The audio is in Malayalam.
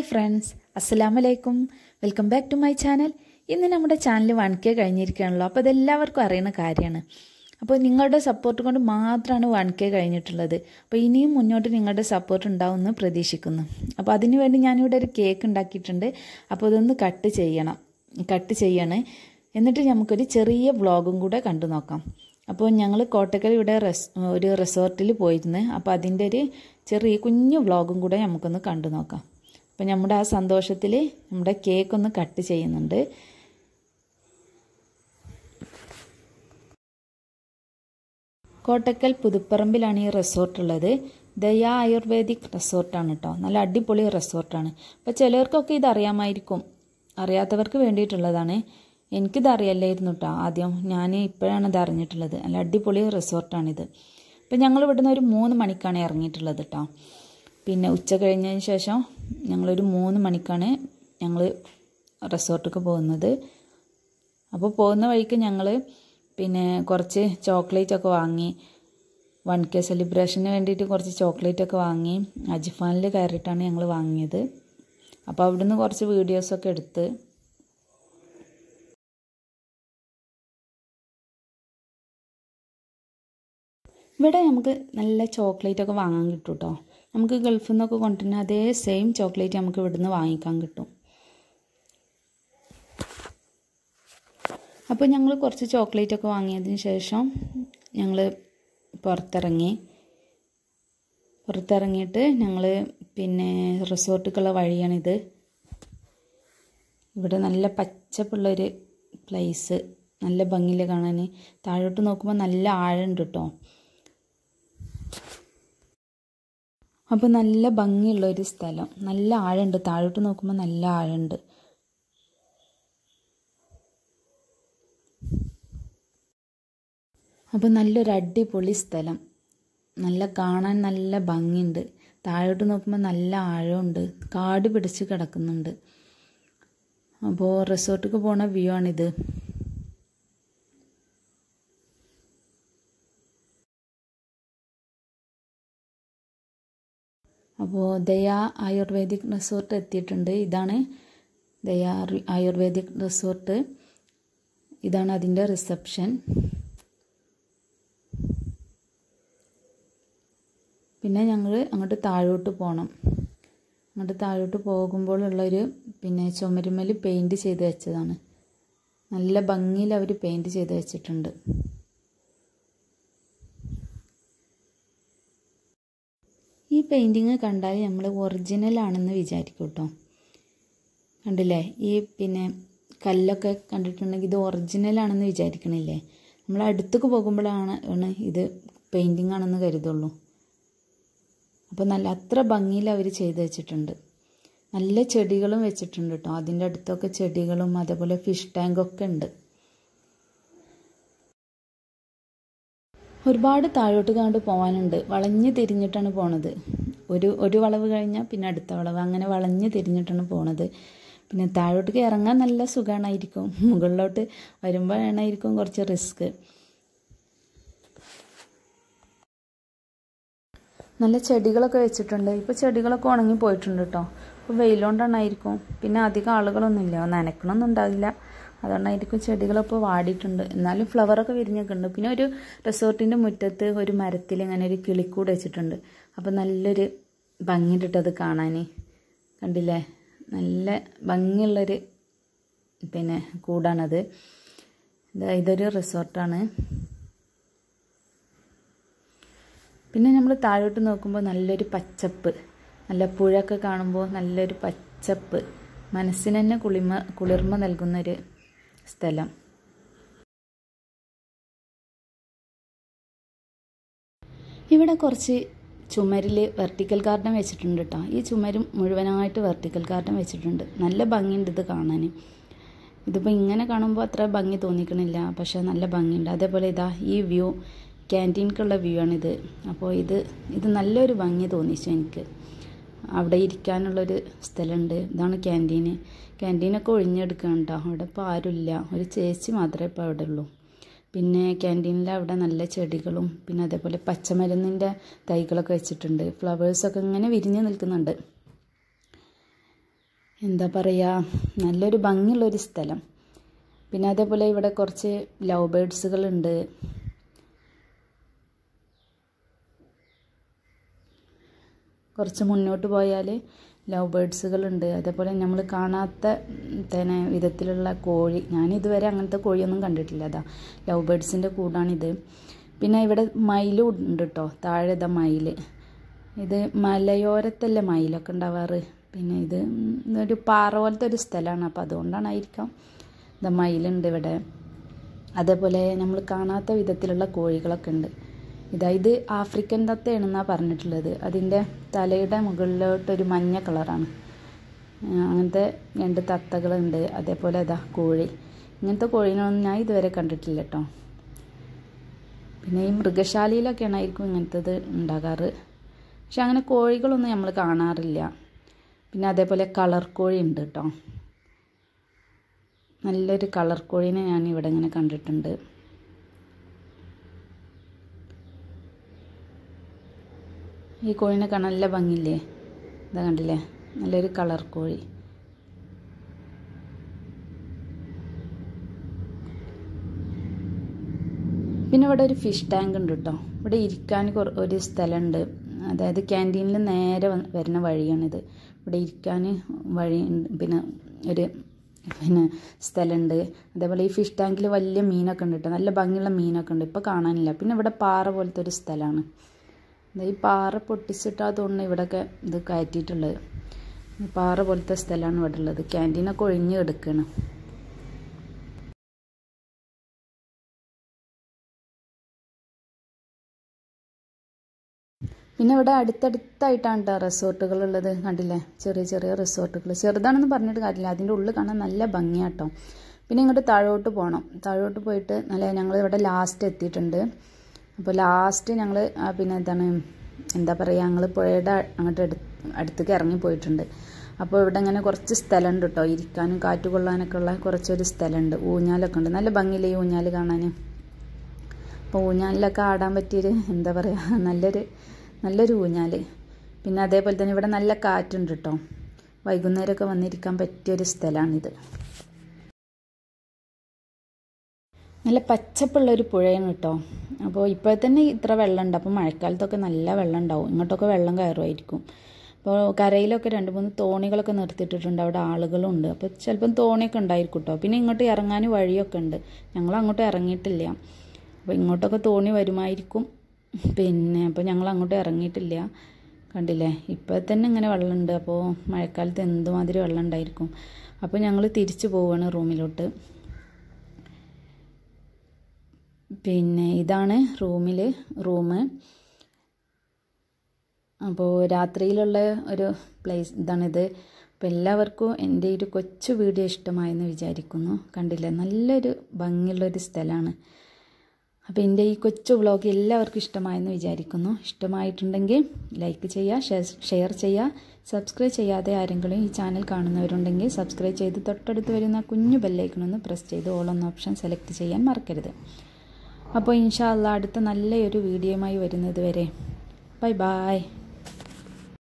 ഫ്രണ്ട്സ് അസ്സലാമു അലൈക്കും welcome back to my channel ഇന്ന് നമ്മുടെ ചാനൽ വൺ കെ കഴിഞ്ഞിരിക്കുകയാണല്ലോ അപ്പോൾ അതെല്ലാവർക്കും അറിയുന്ന കാര്യമാണ് അപ്പോൾ നിങ്ങളുടെ സപ്പോർട്ട് കൊണ്ട് മാത്രമാണ് വൺ കെ കഴിഞ്ഞിട്ടുള്ളത് അപ്പോൾ ഇനിയും മുന്നോട്ട് നിങ്ങളുടെ സപ്പോർട്ട് ഉണ്ടാവുമെന്ന് പ്രതീക്ഷിക്കുന്നു അപ്പോൾ അതിനു വേണ്ടി ഞാനിവിടെ ഒരു കേക്ക് ഉണ്ടാക്കിയിട്ടുണ്ട് അപ്പോൾ അതൊന്ന് കട്ട് ചെയ്യണം കട്ട് ചെയ്യണേ എന്നിട്ട് നമുക്കൊരു ചെറിയ വ്ളോഗും കൂടെ കണ്ടു നോക്കാം അപ്പോൾ ഞങ്ങൾ കോട്ടക്കൽ ഇവിടെ റെസ് ഒരു റിസോർട്ടിൽ പോയിരുന്നു അപ്പോൾ അതിൻ്റെ ഒരു ചെറിയ കുഞ്ഞു വ്ളോഗും കൂടെ നമുക്കൊന്ന് കണ്ടു നോക്കാം അപ്പോൾ നമ്മുടെ ആ സന്തോഷത്തിൽ നമ്മുടെ കേക്ക് ഒന്ന് കട്ട് ചെയ്യുന്നുണ്ട് കോട്ടക്കൽ പുതുപ്പറമ്പിലാണ് ഈ റിസോർട്ട് ഉള്ളത് ദയാ ആയുർവേദിക് റിസോർട്ടാണ് കേട്ടോ നല്ല അടിപൊളി റിസോർട്ടാണ് അപ്പോൾ ചിലർക്കൊക്കെ ഇത് അറിയാമായിരിക്കും അറിയാത്തവർക്ക് വേണ്ടിയിട്ടുള്ളതാണ് എനിക്കിത് അറിയില്ലായിരുന്നു കേട്ടോ ആദ്യം ഞാൻ ഇപ്പോഴാണ് ഇത് അറിഞ്ഞിട്ടുള്ളത് നല്ല അടിപൊളി റിസോർട്ടാണിത് അപ്പം ഞങ്ങൾ ഇവിടുന്ന് ഒരു മൂന്ന് മണിക്കാണ് ഇറങ്ങിയിട്ടുള്ളത് കേട്ടോ പിന്നെ ഉച്ച കഴിഞ്ഞതിന് ശേഷം ഞങ്ങളൊരു മൂന്ന് മണിക്കാണ് ഞങ്ങൾ റിസോർട്ടിലേക്ക് പോകുന്നത് അപ്പോൾ പോകുന്ന വഴിക്ക് ഞങ്ങൾ പിന്നെ കുറച്ച് ചോക്ലേറ്റ് ഒക്കെ വാങ്ങി വൺ കെ സെലിബ്രേഷന് വേണ്ടിയിട്ട് കുറച്ച് ചോക്ലേറ്റ് ഒക്കെ വാങ്ങി അജിഫാനിൽ കയറിയിട്ടാണ് ഞങ്ങൾ വാങ്ങിയത് അപ്പോൾ അവിടുന്ന് കുറച്ച് വീഡിയോസൊക്കെ എടുത്ത് ഇവിടെ നമുക്ക് നല്ല ചോക്ലേറ്റ് ഒക്കെ വാങ്ങാൻ കിട്ടും കേട്ടോ നമുക്ക് ഗൾഫിൽ നിന്നൊക്കെ കൊണ്ടുവരുന്ന അതേ സെയിം ചോക്ലേറ്റ് നമുക്ക് ഇവിടുന്ന് വാങ്ങിക്കാൻ കിട്ടും അപ്പോൾ ഞങ്ങൾ കുറച്ച് ചോക്ലേറ്റ് ഒക്കെ വാങ്ങിയതിന് ശേഷം ഞങ്ങൾ പുറത്തിറങ്ങി പുറത്തിറങ്ങിയിട്ട് ഞങ്ങൾ പിന്നെ റിസോർട്ടിലേക്കുള്ള വഴിയാണിത് ഇവിടെ നല്ല പച്ചപ്പുള്ളൊരു പ്ലേസ് നല്ല ഭംഗിയിൽ കാണാൻ താഴോട്ട് നോക്കുമ്പോൾ നല്ല ആഴമുണ്ട് കേട്ടോ അപ്പോൾ നല്ല ഭംഗിയുള്ള ഒരു സ്ഥലം നല്ല ആഴമുണ്ട് താഴോട്ട് നോക്കുമ്പോൾ നല്ല ആഴമുണ്ട് അപ്പോൾ നല്ലൊരു അടിപൊളി സ്ഥലം നല്ല കാണാൻ നല്ല ഭംഗിയുണ്ട് താഴോട്ട് നോക്കുമ്പോൾ നല്ല ആഴമുണ്ട് കാട് പിടിച്ച് കിടക്കുന്നുണ്ട് അപ്പോൾ റിസോർട്ടിലേക്ക് പോണ വ്യൂ ആണിത് അപ്പോൾ ദയാ ആയുർവേദിക് റിസോർട്ട് എത്തിയിട്ടുണ്ട് ഇതാണ് ദയാ ആയുർവേദിക് റിസോർട്ട് ഇതാണ് അതിൻ്റെ റിസപ്ഷൻ പിന്നെ ഞങ്ങൾ അങ്ങോട്ട് താഴോട്ട് പോകണം അങ്ങോട്ട് താഴോട്ട് പോകുമ്പോഴുള്ളൊരു പിന്നെ ചുമരുമൽ പെയിൻറ് ചെയ്ത് വെച്ചതാണ് നല്ല ഭംഗിയിൽ അവർ പെയിൻറ് ചെയ്ത് വെച്ചിട്ടുണ്ട് ഈ പെയിൻറ്റിങ് കണ്ടാൽ നമ്മൾ ഒറിജിനൽ ആണെന്ന് വിചാരിക്കും കേട്ടോ കണ്ടില്ലേ ഈ പിന്നെ കല്ലൊക്കെ കണ്ടിട്ടുണ്ടെങ്കിൽ ഇത് ഒറിജിനൽ ആണെന്ന് വിചാരിക്കണില്ലേ നമ്മൾ അടുത്തേക്ക് പോകുമ്പോഴാണ് ആണ് ഇത് പെയിൻറ്റിങ് ആണെന്ന് കരുതുള്ളൂ അപ്പോൾ നല്ല അത്ര ഭംഗിയിൽ അവർ ചെയ്ത് വെച്ചിട്ടുണ്ട് നല്ല ചെടികളും വെച്ചിട്ടുണ്ട് കേട്ടോ അതിൻ്റെ അടുത്തൊക്കെ ചെടികളും അതേപോലെ ഫിഷ് ടാങ്കൊക്കെ ഉണ്ട് ഒരുപാട് താഴോട്ട് കണ്ട് പോകാനുണ്ട് വളഞ്ഞ് തിരിഞ്ഞിട്ടാണ് പോണത് ഒരു ഒരു വളവ് കഴിഞ്ഞാൽ പിന്നെ അടുത്ത വളവ് അങ്ങനെ വളഞ്ഞ് തിരിഞ്ഞിട്ടാണ് പോണത് പിന്നെ താഴോട്ടേക്ക് ഇറങ്ങാൻ നല്ല സുഖമാണായിരിക്കും മുകളിലോട്ട് വരുമ്പോഴാണായിരിക്കും കുറച്ച് റിസ്ക് നല്ല ചെടികളൊക്കെ വെച്ചിട്ടുണ്ട് ഇപ്പോൾ ചെടികളൊക്കെ ഉണങ്ങി പോയിട്ടുണ്ട് കേട്ടോ ഇപ്പോൾ വെയിലുകൊണ്ടാണായിരിക്കും പിന്നെ അധികം ആളുകളൊന്നുമില്ല നനക്കണമൊന്നും ഉണ്ടാവില്ല അതുകൊണ്ടായിരിക്കും ചെടികളൊക്കെ വാടിയിട്ടുണ്ട് എന്നാലും ഫ്ലവറൊക്കെ വിരിഞ്ഞൊക്കെയുണ്ട് പിന്നെ ഒരു റിസോർട്ടിൻ്റെ മുറ്റത്ത് ഒരു മരത്തിൽ ഇങ്ങനെ ഒരു കിളിക്കൂട് വെച്ചിട്ടുണ്ട് അപ്പോൾ നല്ലൊരു ഭംഗിയിട്ടിട്ട് അത് കാണാൻ കണ്ടില്ലേ നല്ല ഭംഗിയുള്ളൊരു പിന്നെ കൂടാണത് ഇതൊരു റിസോർട്ടാണ് പിന്നെ നമ്മൾ താഴോട്ട് നോക്കുമ്പോൾ നല്ലൊരു പച്ചപ്പ് നല്ല പുഴയൊക്കെ കാണുമ്പോൾ നല്ലൊരു പച്ചപ്പ് മനസ്സിന് തന്നെ കുളിമ കുളിർമ നൽകുന്നൊരു സ്ഥലം ഇവിടെ കുറച്ച് ചുമരിൽ വെർട്ടിക്കൽ ഗാർഡൻ വെച്ചിട്ടുണ്ട് കേട്ടോ ഈ ചുമരും മുഴുവനായിട്ട് വെർട്ടിക്കൽ ഗാർഡൻ വെച്ചിട്ടുണ്ട് നല്ല ഭംഗിയുണ്ട് ഇത് കാണാൻ ഇതിപ്പോൾ ഇങ്ങനെ കാണുമ്പോൾ അത്ര ഭംഗി തോന്നിക്കണില്ല പക്ഷേ നല്ല ഭംഗിയുണ്ട് അതേപോലെ ഇതാ ഈ വ്യൂ ക്യാൻറ്റീൻക്കുള്ള വ്യൂ ആണിത് അപ്പോൾ ഇത് ഇത് നല്ലൊരു ഭംഗി തോന്നിച്ചു എനിക്ക് അവിടെ ഇരിക്കാനുള്ളൊരു സ്ഥലമുണ്ട് ഇതാണ് ക്യാൻറ്റീന് ക്യാൻറ്റീനൊക്കെ ഒഴിഞ്ഞെടുക്കുകയാണ് കേട്ടോ അവിടെ ഇപ്പോൾ ആരുമില്ല ഒരു ചേച്ചി മാത്രമേ ഇപ്പോൾ അവിടെ ഉള്ളൂ പിന്നെ ക്യാൻറ്റീനിൽ അവിടെ നല്ല ചെടികളും പിന്നെ അതേപോലെ പച്ചമരുന്നിൻ്റെ തൈകളൊക്കെ വെച്ചിട്ടുണ്ട് ഫ്ലവേഴ്സൊക്കെ ഇങ്ങനെ വിരിഞ്ഞ് നിൽക്കുന്നുണ്ട് എന്താ പറയുക നല്ലൊരു ഭംഗിയുള്ളൊരു സ്ഥലം പിന്നെ അതേപോലെ ഇവിടെ കുറച്ച് ലവ് ബേഡ്സുകളുണ്ട് കുറച്ച് മുന്നോട്ട് പോയാൽ ലവ് ബേഡ്സുകളുണ്ട് അതേപോലെ നമ്മൾ കാണാത്ത തന്നെ വിധത്തിലുള്ള കോഴി ഞാനിതുവരെ അങ്ങനത്തെ കോഴിയൊന്നും കണ്ടിട്ടില്ല അതാ ലവ് ബേഡ്സിൻ്റെ കൂടാണിത് പിന്നെ ഇവിടെ മയിലും ഉണ്ട് കേട്ടോ താഴെ ഇതാ മയിൽ ഇത് മലയോരത്തല്ലേ മയിലൊക്കെ ഉണ്ടാവാറ് പിന്നെ ഇത് ഒരു പാറ പോലത്തെ ഒരു സ്ഥലമാണ് അപ്പോൾ അതുകൊണ്ടാണായിരിക്കാം ഇതാ മയിലുണ്ട് ഇവിടെ അതേപോലെ നമ്മൾ കാണാത്ത വിധത്തിലുള്ള കോഴികളൊക്കെ ഉണ്ട് ഇതാ ഇത് ആഫ്രിക്കൻ തത്തയാണെന്നാണ് പറഞ്ഞിട്ടുള്ളത് അതിൻ്റെ തലയുടെ മുകളിലോട്ടൊരു മഞ്ഞ കളറാണ് അങ്ങനത്തെ രണ്ട് തത്തകളുണ്ട് അതേപോലെ അതാ കോഴി ഇങ്ങനത്തെ കോഴീനൊന്നും ഞാൻ ഇതുവരെ കണ്ടിട്ടില്ല കേട്ടോ പിന്നെ ഈ മൃഗശാലയിലൊക്കെയാണ് ആയിരിക്കും ഇങ്ങനത്തത് ഉണ്ടാകാറ് പക്ഷെ അങ്ങനെ കോഴികളൊന്നും നമ്മൾ കാണാറില്ല പിന്നെ അതേപോലെ കളർ കോഴി ഉണ്ട് കേട്ടോ നല്ലൊരു കളർ കോഴീനെ ഞാൻ ഇവിടെ ഇങ്ങനെ കണ്ടിട്ടുണ്ട് ഈ കോഴിനെ കാണാൻ നല്ല ഭംഗിയില്ലേ ഇതാ കണ്ടില്ലേ നല്ലൊരു കളർ കോഴി പിന്നെ ഇവിടെ ഒരു ഫിഷ് ടാങ്ക് ഉണ്ട് കേട്ടോ ഇവിടെ ഇരിക്കാൻ ഒരു സ്ഥലമുണ്ട് അതായത് ക്യാൻറ്റീനിൽ നേരെ വരുന്ന വഴിയാണിത് ഇവിടെ ഇരിക്കാൻ വഴി പിന്നെ ഒരു പിന്നെ സ്ഥലമുണ്ട് അതേപോലെ ഈ ഫിഷ് ടാങ്കിൽ വലിയ മീനൊക്കെ ഉണ്ട് കേട്ടോ നല്ല ഭംഗിയുള്ള മീനൊക്കെ ഉണ്ട് ഇപ്പോൾ കാണാനില്ല പിന്നെ ഇവിടെ പാറ പോലത്തെ ഒരു സ്ഥലമാണ് ഈ പാറ പൊട്ടിച്ചിട്ടാ തോന്നുന്നു ഇവിടെയൊക്കെ ഇത് കയറ്റിയിട്ടുള്ളത് പാറ പോലത്തെ സ്ഥലമാണ് ഇവിടെ ഉള്ളത് ക്യാൻറ്റീനൊക്കെ ഒഴിഞ്ഞ് കിടക്കുകയാണ് പിന്നെ ഇവിടെ അടുത്തടുത്തായിട്ടാണ് കേട്ടോ റിസോർട്ടുകൾ ഉള്ളത് കണ്ടില്ലേ ചെറിയ ചെറിയ റിസോർട്ടുകൾ ചെറുതാണെന്ന് പറഞ്ഞിട്ട് കാര്യമില്ല അതിൻ്റെ ഉള്ളിൽ കാണാൻ നല്ല ഭംഗിയാട്ടോ പിന്നെ ഇങ്ങോട്ട് താഴോട്ട് പോകണം താഴോട്ട് പോയിട്ട് നല്ല ഞങ്ങൾ ഇവിടെ ലാസ്റ്റ് എത്തിയിട്ടുണ്ട് അപ്പോൾ ലാസ്റ്റ് ഞങ്ങൾ പിന്നെ എന്താണ് എന്താ പറയുക ഞങ്ങൾ പുഴയുടെ അങ്ങോട്ട് അടു അടുത്തേക്ക് ഇറങ്ങി പോയിട്ടുണ്ട് അപ്പോൾ ഇവിടെ ഇങ്ങനെ കുറച്ച് സ്ഥലമുണ്ട് കേട്ടോ ഇരിക്കാനും കാറ്റ് കൊള്ളാനൊക്കെ ഉള്ള കുറച്ചൊരു സ്ഥലമുണ്ട് ഊഞ്ഞാലൊക്കെ ഉണ്ട് നല്ല ഭംഗിയില്ലേ ഈ ഊഞ്ഞാൽ കാണാൻ അപ്പോൾ ഊഞ്ഞാലിലൊക്കെ ആടാൻ പറ്റിയൊരു എന്താ പറയുക നല്ലൊരു നല്ലൊരു ഊഞ്ഞാൽ പിന്നെ അതേപോലെ തന്നെ ഇവിടെ നല്ല കാറ്റുണ്ട് കേട്ടോ വൈകുന്നേരമൊക്കെ വന്നിരിക്കാൻ പറ്റിയൊരു സ്ഥലമാണിത് നല്ല പച്ചപ്പുള്ളൊരു പുഴയാണ് കേട്ടോ അപ്പോൾ ഇപ്പോൾ തന്നെ ഇത്ര വെള്ളമുണ്ട് അപ്പോൾ മഴക്കാലത്തൊക്കെ നല്ല വെള്ളം ഉണ്ടാവും ഇങ്ങോട്ടൊക്കെ വെള്ളം കയറുമായിരിക്കും അപ്പോൾ കരയിലൊക്കെ രണ്ട് മൂന്ന് തോണികളൊക്കെ നിർത്തിയിട്ടിട്ടുണ്ട് അവിടെ ആളുകളും ഉണ്ട് അപ്പോൾ ചിലപ്പം തോണിയൊക്കെ ഉണ്ടായിരിക്കും കേട്ടോ പിന്നെ ഇങ്ങോട്ട് ഇറങ്ങാൻ വഴിയൊക്കെ ഉണ്ട് ഞങ്ങൾ അങ്ങോട്ട് ഇറങ്ങിയിട്ടില്ല അപ്പോൾ ഇങ്ങോട്ടൊക്കെ തോണി വരുമായിരിക്കും പിന്നെ അപ്പോൾ ഞങ്ങൾ അങ്ങോട്ട് ഇറങ്ങിയിട്ടില്ല കണ്ടില്ലേ ഇപ്പോൾ തന്നെ ഇങ്ങനെ വെള്ളമുണ്ട് അപ്പോൾ മഴക്കാലത്ത് എന്തുമാതിരി വെള്ളം ഉണ്ടായിരിക്കും അപ്പോൾ ഞങ്ങൾ തിരിച്ചു പോവുകയാണ് റൂമിലോട്ട് പിന്നെ ഇതാണ് റൂമിൽ റൂം അപ്പോൾ രാത്രിയിലുള്ള ഒരു പ്ലേസ് ഇതാണിത് അപ്പോൾ എല്ലാവർക്കും എൻ്റെ ഒരു കൊച്ചു വീഡിയോ ഇഷ്ടമായെന്ന് വിചാരിക്കുന്നു കണ്ടില്ലേ നല്ലൊരു ഭംഗിയുള്ളൊരു സ്ഥലമാണ് അപ്പോൾ എൻ്റെ ഈ കൊച്ചു വ്ളോഗ് എല്ലാവർക്കും ഇഷ്ടമായെന്ന് വിചാരിക്കുന്നു ഇഷ്ടമായിട്ടുണ്ടെങ്കിൽ ലൈക്ക് ചെയ്യുക ഷെയർ ചെയ്യുക സബ്സ്ക്രൈബ് ചെയ്യാതെ ആരെങ്കിലും ഈ ചാനൽ കാണുന്നവരുണ്ടെങ്കിൽ സബ്സ്ക്രൈബ് ചെയ്ത് തൊട്ടടുത്ത് വരുന്ന കുഞ്ഞു ബെല്ലൈക്കണൊന്ന് പ്രസ് ചെയ്ത് ഓൾ എന്ന ഓപ്ഷൻ സെലക്ട് ചെയ്യാൻ മറക്കരുത് അപ്പോൾ ഇൻഷാ അല്ല അടുത്ത നല്ലൊരു വീഡിയോയുമായി വരുന്നത് വരെ ബൈ ബായ്